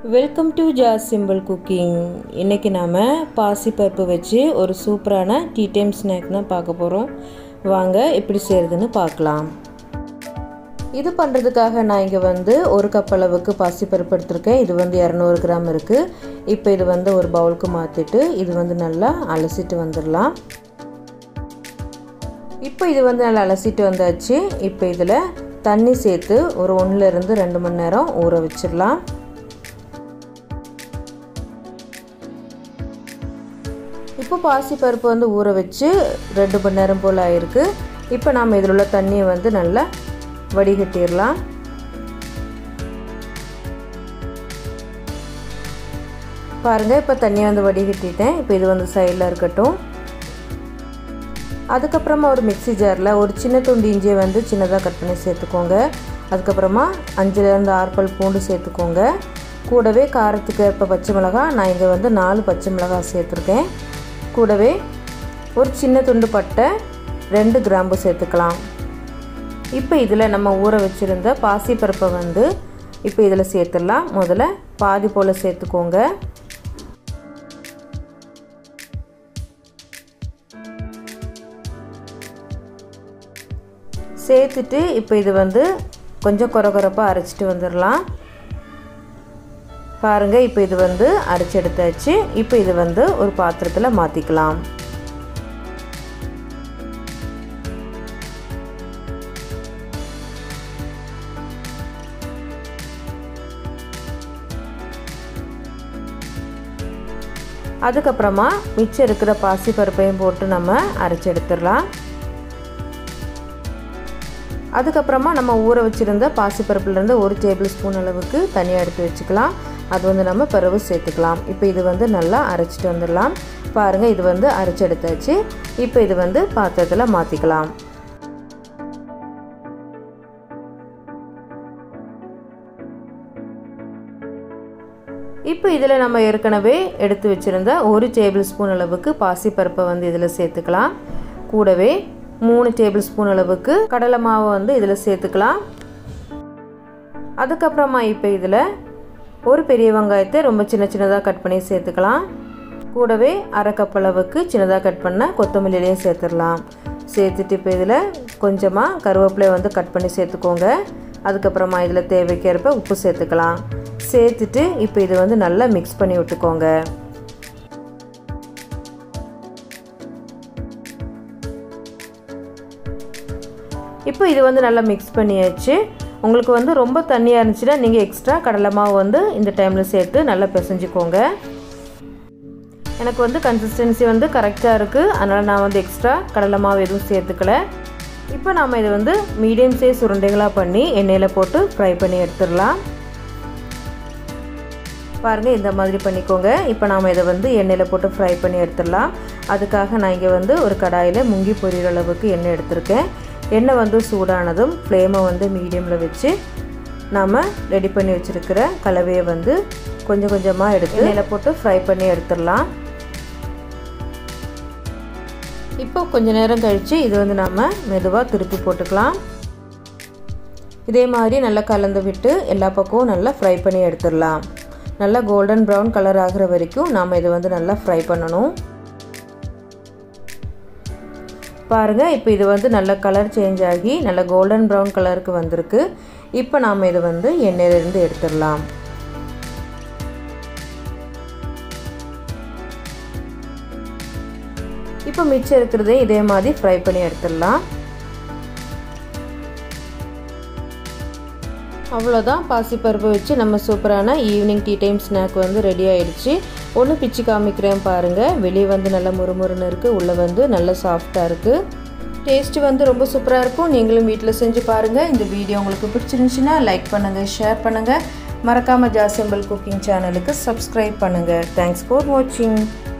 welcome to Jas simple cooking இன்றைக்கி நாம் பாசிப்பருப்பு வச்சு ஒரு சூப்பரான டீ டைம் ஸ்நாக் தான் பார்க்க போகிறோம் வாங்க எப்படி செய்கிறதுன்னு பார்க்கலாம் இது பண்ணுறதுக்காக நான் இங்கே வந்து ஒரு கப் அளவுக்கு பாசிப்பருப்பு எடுத்திருக்கேன் இது வந்து இரநூறு கிராம் இருக்குது இப்போ இது வந்து ஒரு பவுலுக்கு மாற்றிட்டு இது வந்து நல்லா அலசிட்டு வந்துடலாம் இப்போ இது வந்து நல்லா அலசிட்டு வந்தாச்சு இப்போ இதில் தண்ணி சேர்த்து ஒரு ஒன்றுலேருந்து ரெண்டு மணி நேரம் ஊற வச்சிடலாம் இப்போ பாசிப்பருப்பு வந்து ஊற வச்சு ரெண்டு மணி நேரம் போல் ஆயிருக்கு இப்போ நாம் இதில் உள்ள தண்ணியை வந்து நல்லா வடிகட்டிடலாம் பாருங்கள் இப்போ தண்ணியை வந்து வடிகட்டிட்டேன் இப்போ இது வந்து சைடில் இருக்கட்டும் அதுக்கப்புறமா ஒரு மிக்சி ஜாரில் ஒரு சின்ன துண்டு இஞ்சியை வந்து சின்னதாக கட் பண்ணி சேர்த்துக்கோங்க அதுக்கப்புறமா அஞ்சுலேருந்து ஆறு பல் பூண்டு சேர்த்துக்கோங்க கூடவே காரத்துக்கு ஏற்ப பச்சை மிளகாய் நான் இங்கே வந்து நாலு பச்சை மிளகாய் சேர்த்துருக்கேன் கூடவே ஒரு சின்ன துண்டு பட்டை ரெண்டு கிராம்பு சேர்த்துக்கலாம் இப்போ இதில் நம்ம ஊற வச்சுருந்த பாசிப்பருப்பை வந்து இப்போ இதில் சேர்த்துடலாம் முதல்ல பாதி போல் சேர்த்துக்கோங்க சேர்த்துட்டு இப்போ இது வந்து கொஞ்சம் குறகுறப்பாக அரைச்சிட்டு வந்துடலாம் பாருங்கள் இப்போ இது வந்து அரைச்சி எடுத்தாச்சு இப்போ இது வந்து ஒரு பாத்திரத்தில் மாற்றிக்கலாம் அதுக்கப்புறமா மிச்சம் இருக்கிற பாசி பருப்பையும் போட்டு நம்ம அரைச்சி எடுத்துடலாம் அதுக்கப்புறமா நம்ம ஊற வச்சுருந்த பாசிப்பருப்புலேருந்து ஒரு டேபிள் ஸ்பூன் அளவுக்கு தனியாக எடுத்து வச்சுக்கலாம் அது வந்து நம்ம பிறகு சேர்த்துக்கலாம் இப்போ இது வந்து நல்லா அரைச்சிட்டு வந்துடலாம் பாருங்கள் இது வந்து அரைச்சி எடுத்தாச்சு இப்போ இது வந்து பாத்திரத்தில் மாற்றிக்கலாம் இப்போ இதில் நம்ம ஏற்கனவே எடுத்து வச்சுருந்த ஒரு டேபிள் ஸ்பூன் அளவுக்கு பாசிப்பருப்பை வந்து இதில் சேர்த்துக்கலாம் கூடவே மூணு டேபிள் ஸ்பூன் அளவுக்கு கடலை மாவை வந்து இதில் சேர்த்துக்கலாம் அதுக்கப்புறமா இப்போ இதில் ஒரு பெரிய வெங்காயத்தை ரொம்ப சின்ன சின்னதாக கட் பண்ணி சேர்த்துக்கலாம் கூடவே அரை கப் அளவுக்கு சின்னதாக கட் பண்ண கொத்தமல்லியிலையும் சேர்த்துடலாம் சேர்த்துட்டு இப்போ இதில் கொஞ்சமாக கருவேப்பிலையை வந்து கட் பண்ணி சேர்த்துக்கோங்க அதுக்கப்புறமா இதில் தேவைக்கேற்ப உப்பு சேர்த்துக்கலாம் சேர்த்துட்டு இப்போ இதை வந்து நல்லா மிக்ஸ் பண்ணி விட்டுக்கோங்க இப்போ இது வந்து நல்லா மிக்ஸ் பண்ணியாச்சு உங்களுக்கு வந்து ரொம்ப தண்ணியாக இருந்துச்சுன்னா நீங்கள் எக்ஸ்ட்ரா கடலை மாவு வந்து இந்த டைமில் சேர்த்து நல்லா பிசைஞ்சிக்கோங்க எனக்கு வந்து கன்சிஸ்டன்சி வந்து கரெக்டாக இருக்குது அதனால் நான் வந்து எக்ஸ்ட்ரா கடலை மாவு எதுவும் சேர்த்துக்கல இப்போ நாம் இதை வந்து மீடியம் சைஸ் உருண்டைகளாக பண்ணி எண்ணெயில் போட்டு ஃப்ரை பண்ணி எடுத்துடலாம் பாருங்கள் இந்த மாதிரி பண்ணிக்கோங்க இப்போ நாம் இதை வந்து எண்ணெயில் போட்டு ஃப்ரை பண்ணி எடுத்துடலாம் அதுக்காக நான் இங்கே வந்து ஒரு கடாயில் முங்கி பொரியிற அளவுக்கு எண்ணெய் எடுத்திருக்கேன் எண்ணெய் வந்து சூடானதும் ஃப்ளேமை வந்து மீடியமில் வச்சு நாம் ரெடி பண்ணி வச்சுருக்கிற கலவையை வந்து கொஞ்சம் கொஞ்சமாக எடுத்து எண்ணெயில் போட்டு ஃப்ரை பண்ணி எடுத்துடலாம் இப்போ கொஞ்ச நேரம் கழித்து இது வந்து நாம் மெதுவாக திருப்பி போட்டுக்கலாம் இதே மாதிரி நல்லா கலந்து விட்டு எல்லா பக்கமும் நல்லா ஃப்ரை பண்ணி எடுத்துடலாம் நல்லா கோல்டன் ப்ரௌன் கலர் ஆகிற வரைக்கும் நாம் இதை வந்து நல்லா ஃப்ரை பண்ணணும் பாருங்கள் இப்போ இது வந்து நல்ல கலர் சேஞ்ச் ஆகி நல்ல கோல்டன் ப்ரௌன் கலருக்கு வந்திருக்கு இப்போ நாம் இதை வந்து எண்ணெயிலிருந்து எடுத்துடலாம் இப்போ மிச்சம் இருக்கிறதே இதே மாதிரி ஃப்ரை பண்ணி எடுத்துடலாம் அவ்வளோதான் பாசிப்பருப்பு வச்சு நம்ம சூப்பரான ஈவினிங் டீ டைம் ஸ்நாக் வந்து ரெடி ஆயிடுச்சு ஒன்று பிச்சு காமிக்கிறேன் பாருங்கள் வெளியே வந்து நல்லா முறுமுறுன்னு இருக்குது உள்ளே வந்து நல்லா சாஃப்டாக இருக்குது டேஸ்ட்டு வந்து ரொம்ப சூப்பராக இருக்கும் நீங்களும் வீட்டில் செஞ்சு பாருங்கள் இந்த வீடியோ உங்களுக்கு பிடிச்சிருந்துச்சுன்னா லைக் பண்ணுங்கள் ஷேர் பண்ணுங்கள் மறக்காமல் ஜாசிம்பிள் குக்கிங் சேனலுக்கு சப்ஸ்கிரைப் பண்ணுங்கள் தேங்க்ஸ் ஃபார் வாட்சிங்